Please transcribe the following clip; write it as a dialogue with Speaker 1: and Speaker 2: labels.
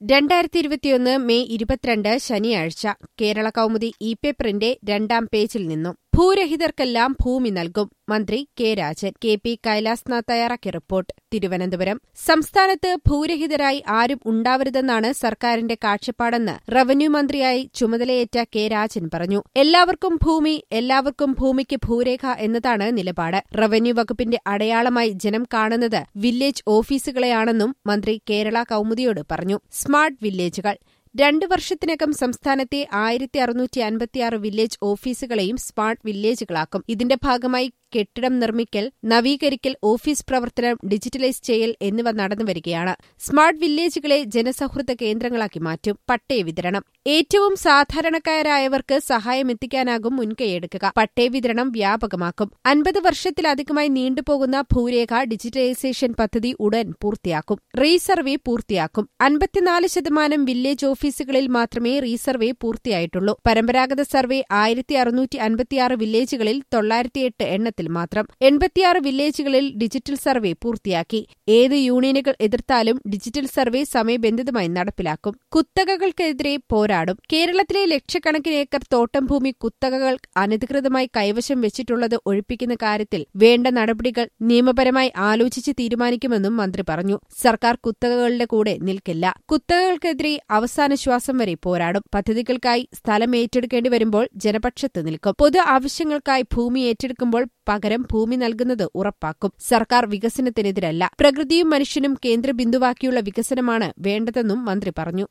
Speaker 1: രണ്ടായിരത്തി ഇരുപത്തിയൊന്ന് മെയ് ഇരുപത്തിരണ്ട് ശനിയാഴ്ച കേരള കൗമുദി ഇ പേപ്പറിന്റെ രണ്ടാം പേജിൽ നിന്നും ഭൂരഹിതർക്കെല്ലാം ഭൂമി നൽകും മന്ത്രി K Rajan K P Kailasnath തയ്യാറാക്കിയ റിപ്പോർട്ട് തിരുവനന്തപുരം സംസ്ഥാനത്ത് ഭൂരഹിതരായി ആരും ഉണ്ടാവരുതെന്നാണ് സർക്കാരിന്റെ കാഴ്ചപ്പാടെന്ന് റവന്യൂ മന്ത്രിയായി ചുമതലയേറ്റ കെ രാജൻ പറഞ്ഞു എല്ലാവർക്കും ഭൂമി എല്ലാവർക്കും ഭൂമിക്ക് ഭൂരേഖ എന്നതാണ് നിലപാട് റവന്യൂ വകുപ്പിന്റെ അടയാളമായി ജനം കാണുന്നത് വില്ലേജ് ഓഫീസുകളെയാണെന്നും മന്ത്രി കേരള കൗമുദിയോട് പറഞ്ഞു സ്മാർട്ട് വില്ലേജുകൾ രണ്ടു വർഷത്തിനകം സംസ്ഥാനത്തെ ആയിരത്തി അറുന്നൂറ്റി അൻപത്തിയാറ് വില്ലേജ് ഓഫീസുകളെയും സ്മാർട്ട് വില്ലേജുകളാക്കും ഇതിന്റെ ഭാഗമായി കെട്ടിടം നിർമ്മിക്കൽ നവീകരിക്കൽ ഓഫീസ് പ്രവർത്തനം ഡിജിറ്റലൈസ് ചെയ്യൽ എന്നിവ നടന്നുവരികയാണ് സ്മാർട്ട് വില്ലേജുകളെ ജനസൗഹൃദ കേന്ദ്രങ്ങളാക്കി മാറ്റും പട്ടയ വിതരണം ഏറ്റവും സാധാരണക്കാരായവർക്ക് സഹായം എത്തിക്കാനാകും മുൻകൈയെടുക്കുക പട്ടയ വിതരണം വ്യാപകമാക്കും അൻപത് വർഷത്തിലധികമായി നീണ്ടുപോകുന്ന ഭൂരേഖ ഡിജിറ്റലൈസേഷൻ പദ്ധതി ഉടൻ പൂർത്തിയാക്കും റീസർവേ പൂർത്തിയാക്കും അൻപത്തിനാല് ശതമാനം വില്ലേജ് ഓഫീസുകളിൽ മാത്രമേ റീസർവേ പൂർത്തിയായിട്ടുള്ളൂ പരമ്പരാഗത സർവേ ആയിരത്തി അറുന്നൂറ്റി അൻപത്തിയാറ് വില്ലേജുകളിൽ തൊള്ളായിരത്തിയെട്ട് എണ്ണത്തിൽ മാത്രം എൺപത്തിയാറ് വില്ലേജുകളിൽ ഡിജിറ്റൽ സർവേ പൂർത്തിയാക്കി ഏത് യൂണിയനുകൾ എതിർത്താലും ഡിജിറ്റൽ സർവേ സമയബന്ധിതമായി നടപ്പിലാക്കും കുത്തകകൾക്കെതിരെ പോരാടും കേരളത്തിലെ ലക്ഷക്കണക്കിന് ഏക്കർ തോട്ടം ഭൂമി കുത്തകകൾ അനധികൃതമായി കൈവശം വെച്ചിട്ടുള്ളത് ഒഴിപ്പിക്കുന്ന കാര്യത്തിൽ വേണ്ട നടപടികൾ നിയമപരമായി ആലോചിച്ച് തീരുമാനിക്കുമെന്നും മന്ത്രി പറഞ്ഞു സർക്കാർ കുത്തകകളുടെ കൂടെ നിൽക്കില്ല കുത്തകകൾക്കെതിരെ അവസാന ശ്വാസം വരെ പോരാടും പദ്ധതികൾക്കായി സ്ഥലം ഏറ്റെടുക്കേണ്ടി വരുമ്പോൾ ജനപക്ഷത്ത് നിൽക്കും പൊതു ആവശ്യങ്ങൾക്കായി ഭൂമി ഏറ്റെടുക്കുമ്പോൾ പകരം ഭൂമി നൽകുന്നത് ഉറപ്പാക്കും സർക്കാർ വികസനത്തിനെതിരല്ല പ്രകൃതിയും മനുഷ്യനും കേന്ദ്രബിന്ദുവാക്കിയുള്ള വികസനമാണ് വേണ്ടതെന്നും മന്ത്രി പറഞ്ഞു